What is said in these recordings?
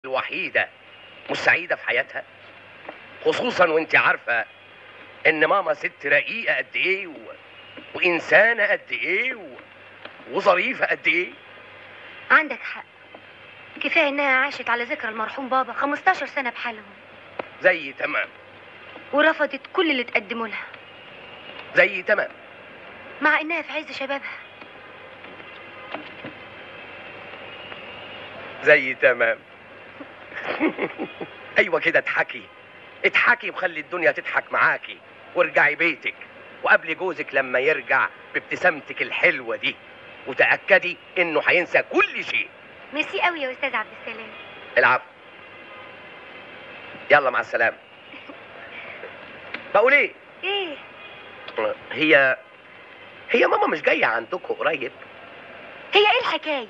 الوحيدة مش سعيدة في حياتها خصوصا وانت عارفة ان ماما ست رقيقة قد ايه و... وانسانة قد ايه و... وظريفة قد ايه عندك حق كفايه انها عاشت على ذكرى المرحوم بابا 15 سنه بحالهم زي تمام ورفضت كل اللي تقدمه لها زي تمام مع انها في عز شبابها زي تمام ايوه كده اضحكي اضحكي وخلي الدنيا تضحك معاكي وارجعي بيتك وقابلي جوزك لما يرجع بابتسامتك الحلوه دي وتاكدي انه هينسى كل شيء ميرسي قوي يا استاذ عبد السلام العفو يلا مع السلامه بقول ايه ايه هي هي ماما مش جايه عندكم قريب هي ايه الحكايه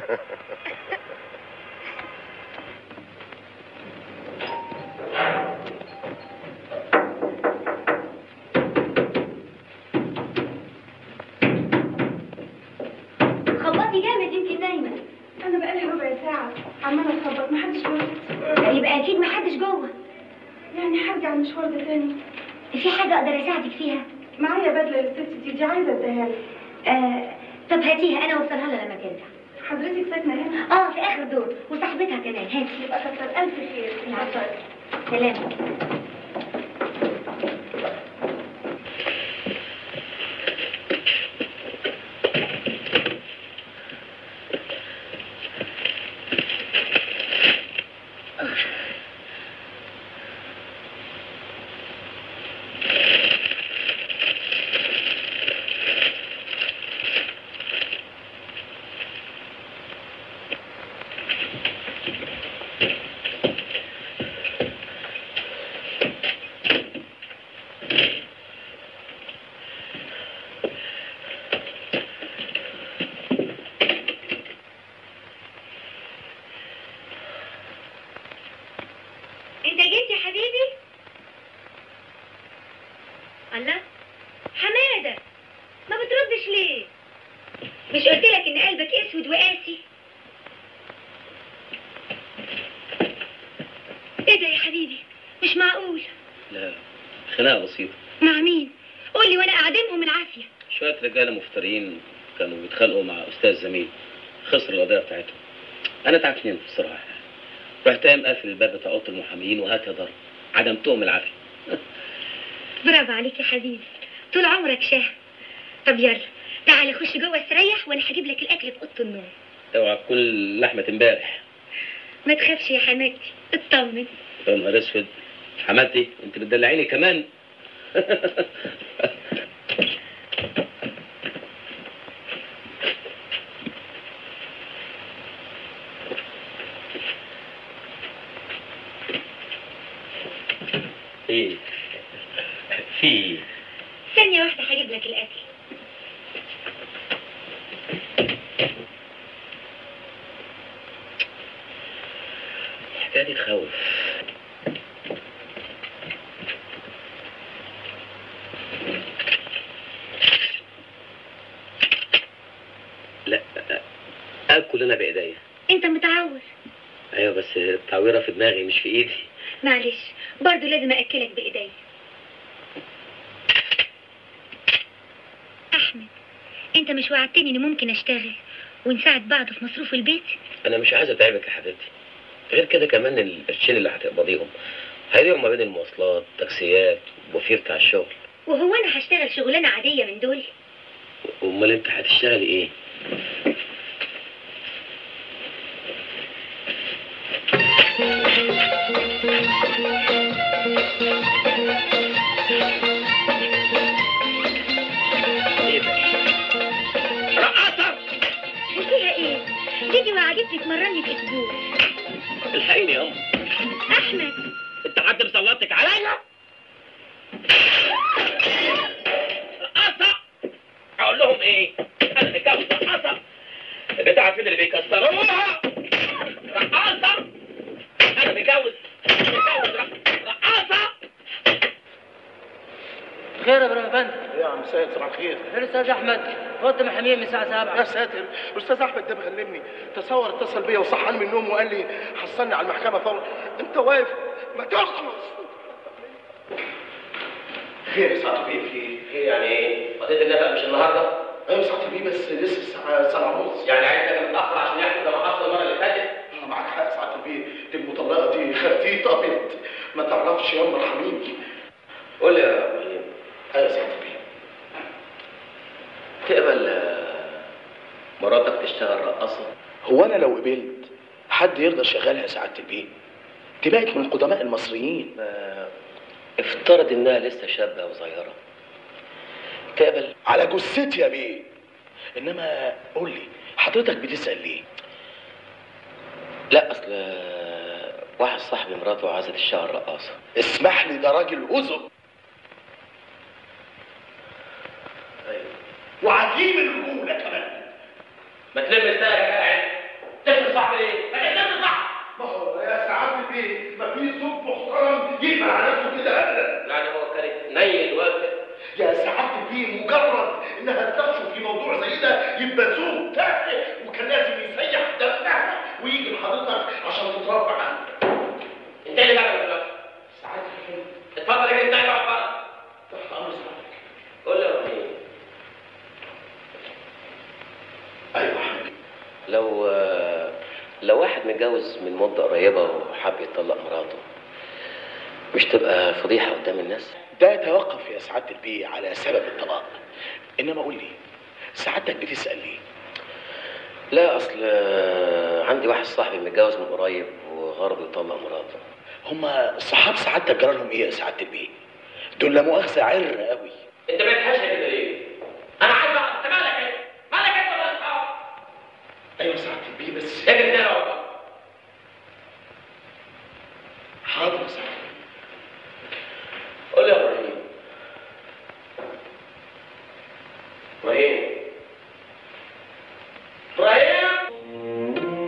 خبطي جامد يمكن نايمه انا بقالي ربع ساعه عماله اخبط محدش بيرد يبقى اكيد محدش جوه يعني هرجع المشوار ده تاني في حاجه اقدر اساعدك فيها معايا بدله للست دي دي عايزه اديها لك آه طب هاتيها انا اوصلها لها لما ترجع حضرتك ساكنه هنا اه في اخر دور وصاحبتها كمان هاتي يبقى كتر الف خير العفو. سلام انت جيت يا حبيبي الله حماده ما بتردش ليه مش قلت لك ان قلبك اسود وقاسي ايه ده يا حبيبي مش معقول لا خناقة بسيطة مع مين قول لي وانا اعدمهم العافيه شوية رجالة مفترين كانوا بيتخانقوا مع أستاذ زميل خسروا القضية بتاعتهم أنا تعبتني بصراحة رحت قايم قافل الباب بتاع أوضة المحامين وهات يا ضرب عدمتهم العافية برافو عليك يا حبيبي طول عمرك شاه طب يلا تعالى خش جوه استريح وانا هجيب لك الاكل في اوضه النوم اوعى تكون لحمة امبارح ما تخافش يا حماتي اطمن يا نهار اسود حماتي انت بتدلعيني كمان ايه في إيه؟ ثانيه واحده هجيب لك الاكل الحكايه دي تخوف لا اكل انا بايديا انت متعود ايوه بس التعويره في دماغي مش في ايدي معلش برضه لازم اكلك بايدي احمد انت مش وعدتني اني ممكن اشتغل ونساعد بعض في مصروف البيت انا مش عايز اتعبك يا حبيبتي غير كده كمان القرشين اللي هتقبضيهم هيضيعوا ما بين المواصلات تاكسيات وفير بتاع الشغل وهو انا هشتغل شغلانه عاديه من دول امال انت هتشتغلي ايه ايه ده رقاصه وفيها ايه تيجي وعجبتي تمرني في اسبوع الحقيني يا ام احمد انت حد مسلطك عليا رقاصه اقول لهم ايه انا متجوز رقاصه البنت عارفين اللي بيكسروها رقاصه انا متجوز متجوز رق- رقاصه خير يا ابراهيم افندي يا عم سيد صباح الخير فين الاستاذ احمد اوضه محامين من الساعه 7 يا ساتر استاذ احمد ده مغلبني تصور اتصل بيا وصحاني من النوم وقال لي حصلني على المحكمه فورا انت واقف ما تخلص خير يا سعاده بيه في ايه يعني ايه؟ قضيه النفق مش النهارده؟ ايوه يا سعاده بيه بس لسه الساعه 7 ونص يعني عايز تاجي متاخر عشان يحكي زي ما حصل المره اللي فاتت؟ آه، معاك حق يا سعاده البيه دي المطلقه دي خرتيطه بنت ما تعرفش يا ام حميدي قول لي يا ابراهيم ايوه يا سعاده البيه تقبل آه، مراتك تشتغل رقاصه؟ هو انا لو قبلت حد يرضى يشغلها يا سعاده البيه دي بقت من قدماء المصريين آه، افترض انها لسه شابه وصغيره تقبل؟ على جثتي يا بيه انما قول لي حضرتك بتسال ليه لا اصل آه، واحد صاحبي مراته عايزه تشتغل رقاصه اسمح لي ده راجل هزق ايوه وعديم الرجوله كمان ما تلم السنه يا جدع تلم صاحبي ايه؟ ما تلم صاحبي ما هو يا سعاده البيه ما في صوت محترم يقبل على نفسه كده ابدا يعني هو كانت نيل الوقت يا سعاده البيه مجرد انها تناقشه في موضوع زي ده يبقى ذوق تافه وكان لازم يسيح دمها ويجي لحضرتك عشان تتربى عنه انت اللي بقى دلوقتي سعاده البيه اتفضل يا جدع اقعد بره تحت امر سعادتك قول لي يا ابراهيم ايوه حبيبي لو لو واحد متجوز من مدة قريبة وحب يطلق مراته مش تبقى فضيحة قدام الناس؟ ده يتوقف يا سعاده البيه على سبب الطلاق انما قول لي سعادتك بتسال ليه لا أصل عندي واحد صاحبي متجوز من قريب وغرض يطلق مراته هما صحاب سعادتك جرالهم ايه يا سعاده البيه دول لا مؤاخذه عر قوي أنت بقيت حاشا كده ليه؟ أنا عايز أعرف أنت مالك إيه؟ مالك أنت ولا أصحاب؟ ايوه سعاده البيه بس اجري تاني اقعد حاضر يا سعاده قول لي يا إبراهيم إبراهيم إبراهيم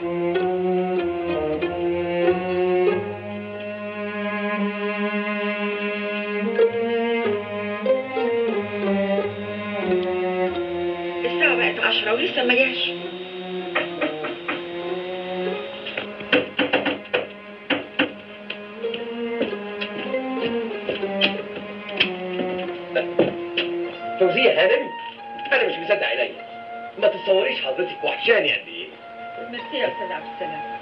الساعة بقت عشرة ولسه ما جاش فوزية هانم أنا مش مصدق عينيا ما تتصوريش حضرتك وحشاني قد إيه ميرسي يا أستاذ عبد السلام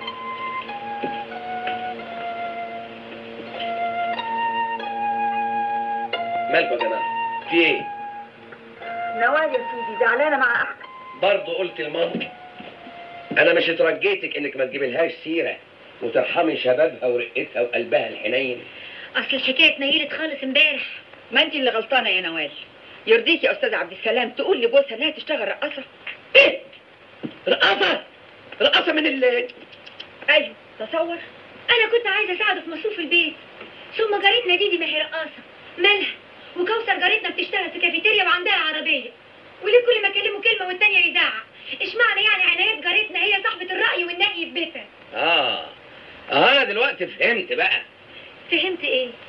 مالكم يا جماعة؟ في إيه؟ نوال يا سيدي زعلانة مع أحمد برضه قلت لمامتي انا مش اترجيتك انك ما تجيبلهاش سيره وترحمي شبابها ورقتها وقلبها الحنين أصل الحكاية اتنيلت خالص امبارح ما انت اللي غلطانه يا نوال يرضيك يا استاذ عبد السلام تقول لجوزها انها تشتغل رقاصه ايه رقاصه رقاصه من ال ايوه تصور أنا كنت عايزة أساعده في مصروف البيت ثم جارتنا دي دي ما هي رقاصة مالها وكوثر جارتنا بتشتغل في كافيتيريا وعندها عربية وليه كل ما أكلمه كلمة والتانية يزعق اشمعنى يعني عنايات جارتنا هي صاحبة الرأي والنهي في بيتها اه اه انا دلوقتي فهمت بقى فهمت إيه؟